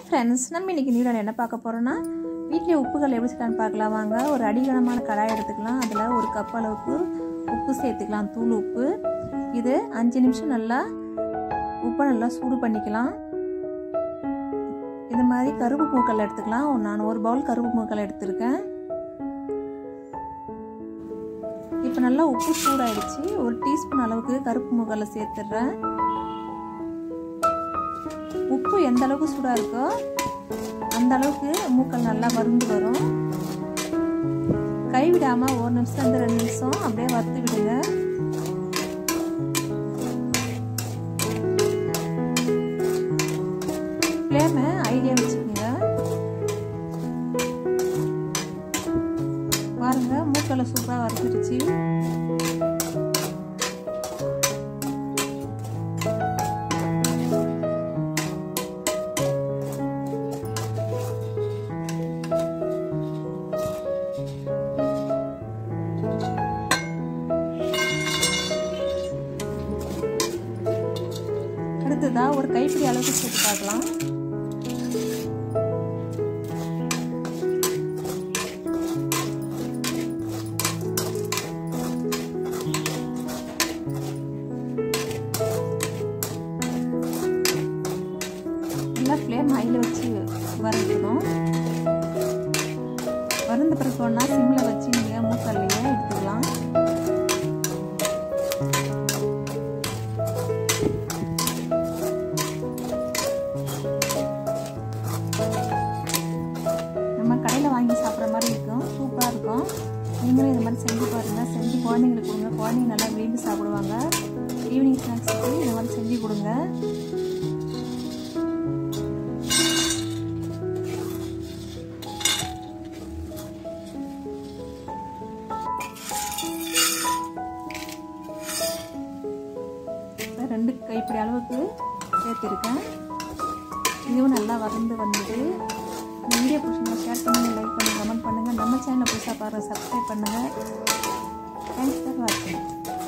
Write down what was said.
friends நம்ம இன்றைக்கி நீரோட என்ன பார்க்க போகிறோன்னா வீட்டில் உப்புகள் எப்படி செய்யலாம்னு பார்க்கலாம் வாங்க ஒரு அடிகனமான கடாய் எடுத்துக்கலாம் அதில் ஒரு கப் அளவுக்கு உப்பு சேர்த்துக்கலாம் தூள் உப்பு இது அஞ்சு நிமிஷம் நல்லா உப்பை நல்லா சூடு பண்ணிக்கலாம் இது மாதிரி கருப்பு பூக்கள் எடுத்துக்கலாம் நான் ஒரு பவுல் கருப்பு பூக்கள் எடுத்திருக்கேன் இப்போ நல்லா உப்பு சூடாயிடுச்சு ஒரு டீஸ்பூன் அளவுக்கு கருப்பு மூக்கல்ல சேர்த்துடுறேன் உப்பு எந்த அளவுக்கு சூடாக இருக்கோ அந்த அளவுக்கு மூக்கல் நல்லா வருந்து வரும் கைவிடாமல் ஒரு நிமிஷம் இந்த ரெண்டு நிமிஷம் அப்படியே வறுத்து விடுங்க ஃப்ளேமை ஐடியா வச்சுக்கோங்க பாருங்க மூக்கலை சூப்பராக வறுத்துருச்சு அடுத்ததாக ஒரு கைப்பிடி அளவுக்கு சேர்த்து பார்க்கலாம் நல்லா ஃப்ளேம் ஹையில் வச்சு வறுக்கணும் வறுந்த பிறகு ஒன்றா சிம்மில் வச்சு நீங்கள் மூக்கல்லையே எடுத்துக்கலாம் நம்ம கடையில் வாங்கி சாப்பிட்ற மாதிரி இருக்கும் சூப்பராக இருக்கும் நீங்களும் இது மாதிரி செஞ்சு பாருங்கள் செஞ்சு குழந்தைங்களுக்கு கொடுங்க குழந்தைங்க நல்லா விரும்பி சாப்பிடுவாங்க ஈவினிங் ஸ்நாக்ஸுக்கு இந்த மாதிரி செஞ்சு கொடுங்க ரெண்டு கைப்பிடி அளவுக்கு சேர்த்துருக்கேன் இதுவும் நல்லா வறந்து வந்தது இந்த வீடியோ பிடிச்சிருந்தா ஷேர் பண்ணுங்கள் லைக் பண்ணுங்கள் கமெண்ட் பண்ணுங்கள் நம்ம சேனலை புதுசாக பாருங்கள் சப்ஸ்கிரைப் பண்ணுங்கள் தேங்க்ஸ் ஃபார் வாட்சிங்